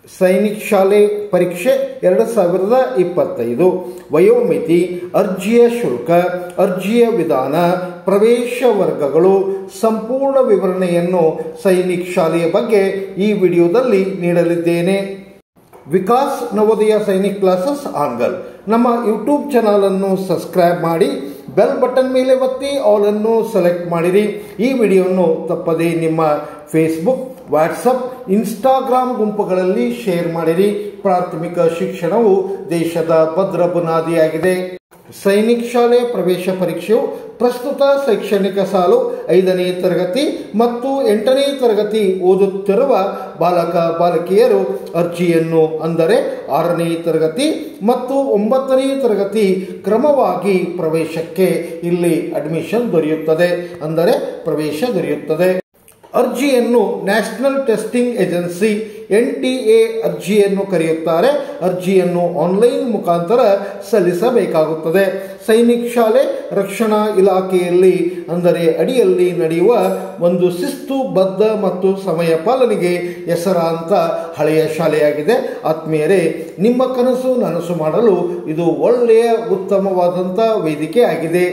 ಸೈನಿಕ್ ಶಾಲೆ ಪರೀಕ್ಷೆ ಎರಡು ಸಾವಿರದ ಇಪ್ಪತ್ತೈದು ವಯೋಮಿತಿ ಅರ್ಜಿಯ ಶುಲ್ಕ ಅರ್ಜಿಯ ವಿಧಾನ ಪ್ರವೇಶ ವರ್ಗಗಳು ಸಂಪೂರ್ಣ ವಿವರಣೆಯನ್ನು ಸೈನಿಕ್ ಶಾಲೆಯ ಬಗ್ಗೆ ಈ ವಿಡಿಯೋದಲ್ಲಿ ನೀಡಲಿದ್ದೇನೆ ವಿಕಾಸ್ ನವೋದಯ ಸೈನಿಕ್ ಕ್ಲಾಸಸ್ ಆನ್ಗಲ್ ನಮ್ಮ ಯೂಟ್ಯೂಬ್ ಚಾನಲ್ ಅನ್ನು ಸಬ್ಸ್ಕ್ರೈಬ್ ಮಾಡಿ ಬೆಲ್ ಬಟನ್ ಮೇಲೆ ಒತ್ತಿ ಆಲ್ ಅನ್ನು ಸೆಲೆಕ್ಟ್ ಮಾಡಿರಿ ಈ ವಿಡಿಯೋವನ್ನು ತಪ್ಪದೇ ನಿಮ್ಮ ಫೇಸ್ಬುಕ್ ವಾಟ್ಸಪ್ ಇನ್ಸ್ಟಾಗ್ರಾಮ್ ಗುಂಪುಗಳಲ್ಲಿ ಶೇರ್ ಮಾಡಿರಿ ಪ್ರಾಥಮಿಕ ಶಿಕ್ಷಣವು ದೇಶದ ಭದ್ರ ಬುನಾದಿಯಾಗಿದೆ ಸೈನಿಕ್ ಶಾಲೆ ಪ್ರವೇಶ ಪರೀಕ್ಷೆಯು ಪ್ರಸ್ತುತ ಶೈಕ್ಷಣಿಕ ಸಾಲು ಐದನೇ ತರಗತಿ ಮತ್ತು ಎಂಟನೇ ತರಗತಿ ಓದುತ್ತಿರುವ ಬಾಲಕ ಬಾಲಕಿಯರು ಅರ್ಜಿಯನ್ನು ಅಂದರೆ ಆರನೇ ತರಗತಿ ಮತ್ತು ಒಂಬತ್ತನೇ ತರಗತಿ ಕ್ರಮವಾಗಿ ಪ್ರವೇಶಕ್ಕೆ ಇಲ್ಲಿ ಅಡ್ಮಿಷನ್ ದೊರೆಯುತ್ತದೆ ಅಂದರೆ ಪ್ರವೇಶ ದೊರೆಯುತ್ತದೆ ಅರ್ಜಿಯನ್ನು National Testing Agency N T A ಅರ್ಜಿಯನ್ನು ಕರೆಯುತ್ತಾರೆ ಅರ್ಜಿಯನ್ನು ಆನ್ಲೈನ್ ಮುಖಾಂತರ ಸಲ್ಲಿಸಬೇಕಾಗುತ್ತದೆ ಸೈನಿಕ್ ಶಾಲೆ ರಕ್ಷಣಾ ಇಲಾಖೆಯಲ್ಲಿ ಅಂದರೆ ಅಡಿಯಲ್ಲಿ ನಡೆಯುವ ಒಂದು ಶಿಸ್ತುಬದ್ಧ ಮತ್ತು ಸಮಯ ಪಾಲನೆಗೆ ಹೆಸರಾಂತ ಹಳೆಯ ಶಾಲೆಯಾಗಿದೆ ಆತ್ಮೀಯರೇ ನಿಮ್ಮ ಕನಸು ನನಸು ಮಾಡಲು ಇದು ಒಳ್ಳೆಯ ಉತ್ತಮವಾದಂಥ ವೇದಿಕೆ ಆಗಿದೆ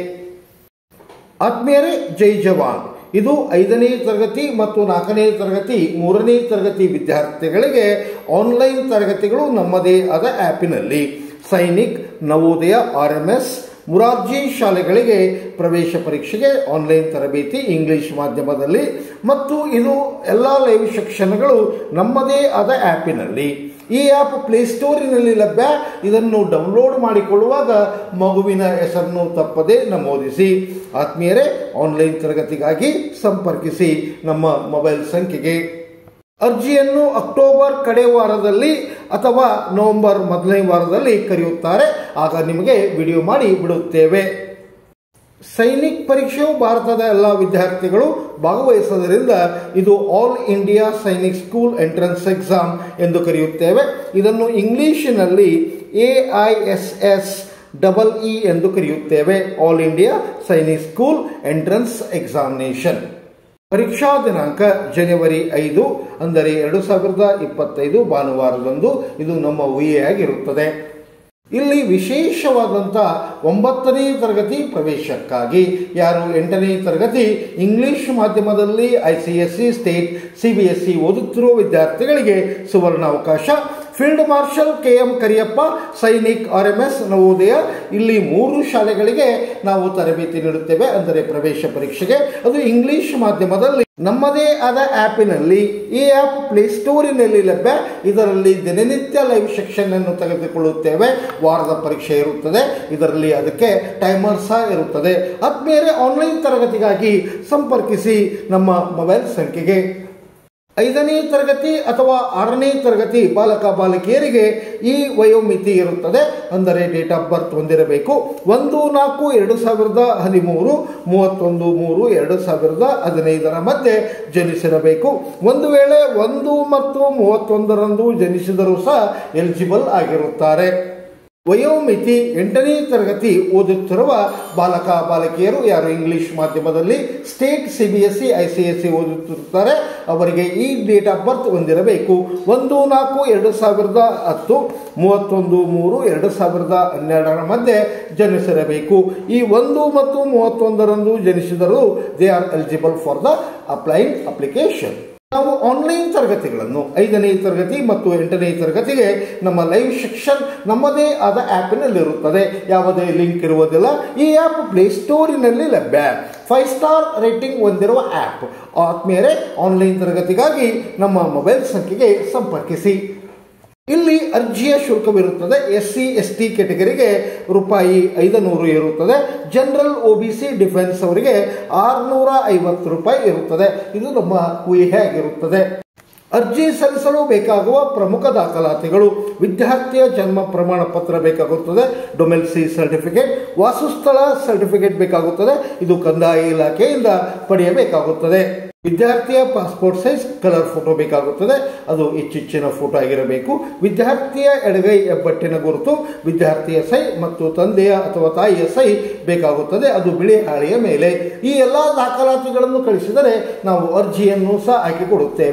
ಆತ್ಮೀಯರೇ ಜೈ ಜವಾನ್ ಇದು ಐದನೇ ತರಗತಿ ಮತ್ತು ನಾಲ್ಕನೇ ತರಗತಿ ಮೂರನೇ ತರಗತಿ ವಿದ್ಯಾರ್ಥಿಗಳಿಗೆ ಆನ್ಲೈನ್ ತರಗತಿಗಳು ನಮ್ಮದೇ ಆದ ಆ್ಯಪಿನಲ್ಲಿ Sainik Navodaya R M S Morarji ಶಾಲೆಗಳಿಗೆ ಪ್ರವೇಶ ಪರೀಕ್ಷೆಗೆ ಆನ್ಲೈನ್ ತರಬೇತಿ ಇಂಗ್ಲಿಷ್ ಮಾಧ್ಯಮದಲ್ಲಿ ಮತ್ತು ಇದು ಎಲ್ಲ ಲೈವ್ ಸೆಕ್ಷನ್ಗಳು ನಮ್ಮದೇ ಆದ ಆ್ಯಪಿನಲ್ಲಿ ಈ ಆ್ಯಪ್ ಪ್ಲೇಸ್ಟೋರಿನಲ್ಲಿ ಲಭ್ಯ ಇದನ್ನು ಡೌನ್ಲೋಡ್ ಮಾಡಿಕೊಳ್ಳುವಾಗ ಮಗುವಿನ ಹೆಸರನ್ನು ತಪ್ಪದೆ ನಮೂದಿಸಿ ಆತ್ಮೀಯರೇ ಆನ್ಲೈನ್ ತರಗತಿಗಾಗಿ ಸಂಪರ್ಕಿಸಿ ನಮ್ಮ ಮೊಬೈಲ್ ಸಂಖ್ಯೆಗೆ ಅರ್ಜಿಯನ್ನು ಅಕ್ಟೋಬರ್ ಕಡೆ ವಾರದಲ್ಲಿ ಅಥವಾ ನವೆಂಬರ್ ಮೊದಲನೇ ವಾರದಲ್ಲಿ ಕರೆಯುತ್ತಾರೆ ಆಗ ನಿಮಗೆ ವಿಡಿಯೋ ಮಾಡಿ ಬಿಡುತ್ತೇವೆ ಸೈನಿಕ್ ಪರೀಕ್ಷೆಯು ಭಾರತದ ಎಲ್ಲ ವಿದ್ಯಾರ್ಥಿಗಳು ಭಾಗವಹಿಸುವುದರಿಂದ ಇದು all India Sainik school entrance exam ಎಂದು ಕರೆಯುತ್ತೇವೆ ಇದನ್ನು ಇಂಗ್ಲಿಷಿನಲ್ಲಿ A I S S double E ಎಂದು ಕರೆಯುತ್ತೇವೆ all India Sainik school entrance examination ಪರೀಕ್ಷಾ ದಿನಾಂಕ ಜನವರಿ ಐದು ಅಂದರೆ ಎರಡು ಸಾವಿರದ ಇಪ್ಪತ್ತೈದು ಭಾನುವಾರದಂದು ಇದು ನಮ್ಮ ಆಗಿರುತ್ತದೆ ಇಲ್ಲಿ ವಿಶೇಷವಾದಂಥ ಒಂಬತ್ತನೇ ತರಗತಿ ಪ್ರವೇಶಕ್ಕಾಗಿ ಯಾರು ಎಂಟನೇ ತರಗತಿ ಇಂಗ್ಲಿಷ್ ಮಾಧ್ಯಮದಲ್ಲಿ I C S C state C B S C ಓದುತ್ತಿರುವ ವಿದ್ಯಾರ್ಥಿಗಳಿಗೆ ಸುವರ್ಣಾವಕಾಶ field marshal K M Cariappa Sainik R M S Navodaya ಇಲ್ಲಿ ಮೂರು ಶಾಲೆಗಳಿಗೆ ನಾವು ತರಬೇತಿ ನೀಡುತ್ತೇವೆ ಅಂದರೆ ಪ್ರವೇಶ ಪರೀಕ್ಷೆಗೆ ಅದು ಇಂಗ್ಲಿಷ್ ಮಾಧ್ಯಮದಲ್ಲಿ ನಮ್ಮದೇ ಆದ ಆ್ಯಪಿನಲ್ಲಿ ಈ ಆ್ಯಪ್ ಪ್ಲೇಸ್ಟೋರಿನಲ್ಲಿ ಲಭ್ಯ ಇದರಲ್ಲಿ ದಿನನಿತ್ಯ ಲೈವ್ ಸೆಕ್ಷನ್ ಅನ್ನು ತೆಗೆದುಕೊಳ್ಳುತ್ತೇವೆ ವಾರದ ಪರೀಕ್ಷೆ ಇರುತ್ತದೆ ಇದರಲ್ಲಿ ಅದಕ್ಕೆ ಟೈಮರ್ ಸಹ ಇರುತ್ತದೆ ಆದ್ಮೇಲೆ ಆನ್ಲೈನ್ ತರಗತಿಗಾಗಿ ಸಂಪರ್ಕಿಸಿ ನಮ್ಮ ಮೊಬೈಲ್ ಸಂಖ್ಯೆಗೆ ಐದನೇ ತರಗತಿ ಅಥವಾ ಆರನೇ ತರಗತಿ ಬಾಲಕ ಬಾಲಕಿಯರಿಗೆ ಈ ವಯೋಮಿತಿ ಇರುತ್ತದೆ ಅಂದರೆ ಡೇಟ್ ಆಫ್ ಬರ್ತ್ ಹೊಂದಿರಬೇಕು ಒಂದು ನಾಲ್ಕು ಎರಡು ಸಾವಿರದ ಹದಿಮೂರು ಮೂವತ್ತೊಂದು ಮೂರು ಎರಡು ಸಾವಿರದ ಹದಿನೈದರ ಮಧ್ಯೆ ಜನಿಸಿರಬೇಕು ಒಂದು ವೇಳೆ ಒಂದು ಮತ್ತು ಮೂವತ್ತೊಂದರಂದು ಜನಿಸಿದರೂ ಸಹ ಎಲಿಜಿಬಲ್ ಆಗಿರುತ್ತಾರೆ ವಯೋಮಿತಿ ಎಂಟನೇ ತರಗತಿ ಓದುತ್ತಿರುವ ಬಾಲಕ ಬಾಲಕಿಯರು ಯಾರು ಇಂಗ್ಲಿಷ್ ಮಾಧ್ಯಮದಲ್ಲಿ state C B S C I C S C ಓದುತ್ತಿರುತ್ತಾರೆ ಅವರಿಗೆ ಈ ಡೇಟ್ ಆಫ್ ಬರ್ತ್ ಹೊಂದಿರಬೇಕು ಒಂದು ನಾಲ್ಕು ಎರಡು ಸಾವಿರದ ಹತ್ತು ಮೂವತ್ತೊಂದು ಮೂರು ಎರಡು ಸಾವಿರದ ಹನ್ನೆರಡರ ಮಧ್ಯೆ ಜನಿಸಿರಬೇಕು ಈ ಒಂದು ಮತ್ತು ಮೂವತ್ತೊಂದರಂದು ಜನಿಸಿದರೂ they are eligible for the applying application ನಾವು ಆನ್ಲೈನ್ ತರಗತಿಗಳನ್ನು ಐದನೇ ತರಗತಿ ಮತ್ತು ಎಂಟನೇ ತರಗತಿಗೆ ನಮ್ಮ ಲೈವ್ ಸೆಕ್ಷನ್ ನಮ್ಮದೇ ಆದ ಆ್ಯಪಿನಲ್ಲಿರುತ್ತದೆ ಯಾವುದೇ ಲಿಂಕ್ ಇರುವುದಿಲ್ಲ ಈ ಆ್ಯಪ್ ಪ್ಲೇಸ್ಟೋರಿನಲ್ಲಿ ಲಭ್ಯ ಫೈವ್ ಸ್ಟಾರ್ ರೇಟಿಂಗ್ ಹೊಂದಿರುವ ಆ್ಯಪ್ ಆದ್ಮೇಲೆ ಆನ್ಲೈನ್ ತರಗತಿಗಾಗಿ ನಮ್ಮ ಮೊಬೈಲ್ ಸಂಖ್ಯೆಗೆ ಸಂಪರ್ಕಿಸಿ ಇಲ್ಲಿ ಅರ್ಜಿಯ ಶುಲ್ಕವಿರುತ್ತದೆ ಎಸ್ ಸಿ ಎಸ್ ಟಿ ಕೆಟಗರಿಗೆ ರೂಪಾಯಿ ಐದು ನೂರು ಇರುತ್ತದೆ general O B C defence ಅವರಿಗೆ ಆರುನೂರ ಐವತ್ತು ರೂಪಾಯಿ ಇರುತ್ತದೆ ಇದು ನಮ್ಮ ಊಹೆ ಆಗಿರುತ್ತದೆ ಅರ್ಜಿ ಸಲ್ಲಿಸಲು ಬೇಕಾಗುವ ಪ್ರಮುಖ ದಾಖಲಾತಿಗಳು ವಿದ್ಯಾರ್ಥಿಯ ಜನ್ಮ ಪ್ರಮಾಣ ಪತ್ರ ಬೇಕಾಗುತ್ತದೆ ಡೊಮೆಲ್ಸಿ ಸರ್ಟಿಫಿಕೇಟ್ ವಾಸಸ್ಥಳ ಸರ್ಟಿಫಿಕೇಟ್ ಬೇಕಾಗುತ್ತದೆ ಇದು ಕಂದಾಯ ಇಲಾಖೆಯಿಂದ ಪಡೆಯಬೇಕಾಗುತ್ತದೆ ವಿದ್ಯಾರ್ಥಿಯ ಪಾಸ್ಪೋರ್ಟ್ ಸೈಜ್ ಕಲರ್ ಫೋಟೋ ಬೇಕಾಗುತ್ತದೆ ಅದು ಇಚ್ಚಿಚ್ಚಿನ ಫೋಟೋ ಆಗಿರಬೇಕು ವಿದ್ಯಾರ್ಥಿಯ ಎಡಗೈ ಹೆಬ್ಬಟ್ಟಿನ ಗುರುತು ವಿದ್ಯಾರ್ಥಿಯ ಸೈ ಮತ್ತು ತಂದೆಯ ಅಥವಾ ತಾಯಿಯ ಸೈ ಬೇಕಾಗುತ್ತದೆ ಅದು ಬಿಳಿ ಹಾಳೆಯ ಮೇಲೆ ಈ ಎಲ್ಲ ದಾಖಲಾತಿಗಳನ್ನು ಕಳಿಸಿದರೆ ನಾವು ಅರ್ಜಿಯನ್ನು ಸಹ ಹಾಕಿಕೊಡುತ್ತೇವೆ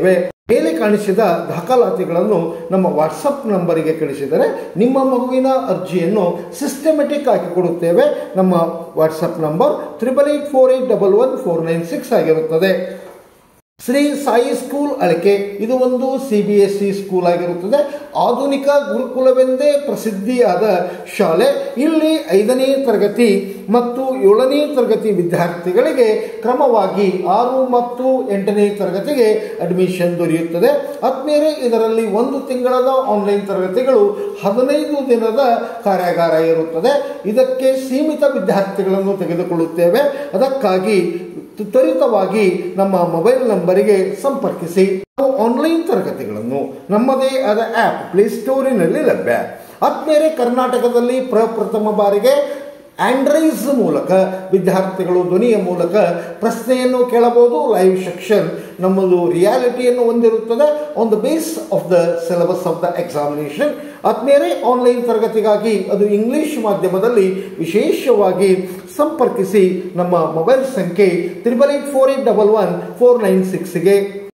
ಮೇಲೆ ಕಾಣಿಸಿದ ದಾಖಲಾತಿಗಳನ್ನು ನಮ್ಮ ವಾಟ್ಸಪ್ ನಂಬರಿಗೆ ಕಳಿಸಿದರೆ ನಿಮ್ಮ ಮಗುವಿನ ಅರ್ಜಿಯನ್ನು ಸಿಸ್ಟಮೆಟಿಕ್ ಆಗಿ ಕೊಡುತ್ತೇವೆ ನಮ್ಮ WhatsApp number triple eight four eight double one four nine six ಆಗಿರುತ್ತದೆ ಶ್ರೀ ಸಾಯಿ ಸ್ಕೂಲ್ ಅಳಕೆ ಇದು ಒಂದು C B S C school ಆಗಿರುತ್ತದೆ ಆಧುನಿಕ ಗುರುಕುಲವೆಂದೇ ಪ್ರಸಿದ್ಧಿಯಾದ ಶಾಲೆ ಇಲ್ಲಿ ಐದನೇ ತರಗತಿ ಮತ್ತು ಏಳನೇ ತರಗತಿ ವಿದ್ಯಾರ್ಥಿಗಳಿಗೆ ಕ್ರಮವಾಗಿ ಆರು ಮತ್ತು ಎಂಟನೇ ತರಗತಿಗೆ ಅಡ್ಮಿಷನ್ ದೊರೆಯುತ್ತದೆ ಆದ್ಮೇಲೆ ಇದರಲ್ಲಿ ಒಂದು ತಿಂಗಳದ ಆನ್ಲೈನ್ ತರಗತಿಗಳು ಹದಿನೈದು ದಿನದ ಕಾರ್ಯಾಗಾರ ಇರುತ್ತದೆ ಇದಕ್ಕೆ ಸೀಮಿತ ವಿದ್ಯಾರ್ಥಿಗಳನ್ನು ತೆಗೆದುಕೊಳ್ಳುತ್ತೇವೆ ಅದಕ್ಕಾಗಿ ತ್ವರಿತವಾಗಿ ನಮ್ಮ ಮೊಬೈಲ್ ನಂಬರಿಗೆ ಸಂಪರ್ಕಿಸಿ ನಾವು ಆನ್ಲೈನ್ ತರಗತಿಗಳನ್ನು ನಮ್ಮದೇ ಆದ ಆ್ಯಪ್ ಪ್ಲೇಸ್ಟೋರಿನಲ್ಲಿ ಲಭ್ಯ ಆದ್ಮೇಲೆ ಕರ್ನಾಟಕದಲ್ಲಿ ಪ್ರಪ್ರಥಮ ಬಾರಿಗೆ ಆಂಡ್ರೈಸ್ ಮೂಲಕ ವಿದ್ಯಾರ್ಥಿಗಳು ಧ್ವನಿಯ ಮೂಲಕ ಪ್ರಶ್ನೆಯನ್ನು ಕೇಳಬಹುದು ಲೈವ್ ಸೆಕ್ಷನ್ ನಮ್ಮದು ರಿಯಾಲಿಟಿಯನ್ನು ಹೊಂದಿರುತ್ತದೆ on the base of the syllabus of the examination ಆದ್ಮೇಲೆ ಆನ್ಲೈನ್ ತರಗತಿಗಾಗಿ ಅದು ಇಂಗ್ಲಿಷ್ ಮಾಧ್ಯಮದಲ್ಲಿ ವಿಶೇಷವಾಗಿ ಸಂಪರ್ಕಿಸಿ ನಮ್ಮ ಮೊಬೈಲ್ ಸಂಖ್ಯೆ triple eight four eight double one four nine ಸಿಕ್ಸ್ಗೆ